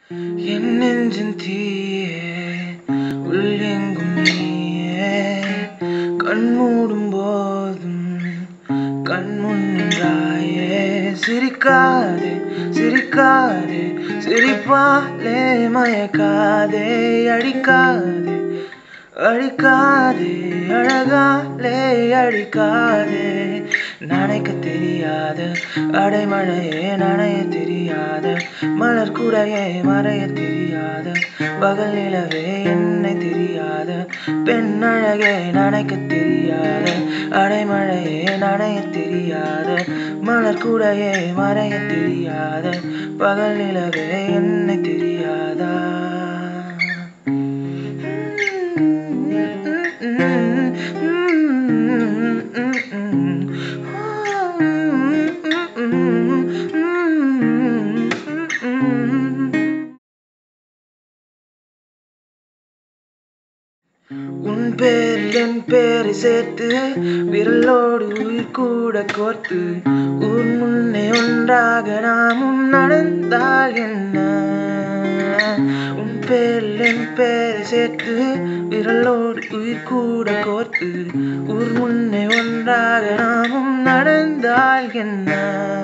என் நெஞ்சின் தீயே உள்ளெங்கும் நீயே கண் மூடும் போதும் கண் முன்னின்றாயே சிரிக்காதே சிரிக்காதே சிரிப்பாலே மயக்காதே அடிக்காதே அழிக்காதே அழகாலே அழிக்காதே நனைக்க தெரியாத அடைமழையே நனைய தெரியாத மலர் கூடையே மறைய தெரியாத பகல் நிலவே என்னை தெரியாத பெண் அழகே நனைக்க தெரியாத அடைமழையே நனைய தெரியாத மலர் கூடையே மறைய தெரியாத பகல் நிலவே என்னை தெரியாதா உன் பேரில் என் பேரை சேர்த்து விரலோடு உயிர் கூட கோர்த்து ஊர் முன்னே ஒன்றாக நாமும் நடந்தால் என்ன உன் பேரில் என் பேரை சேர்த்து விரலோடு உயிர் கூட கோர்த்து ஊர் முன்னே ஒன்றாக நாமும் நடந்தால் என்ன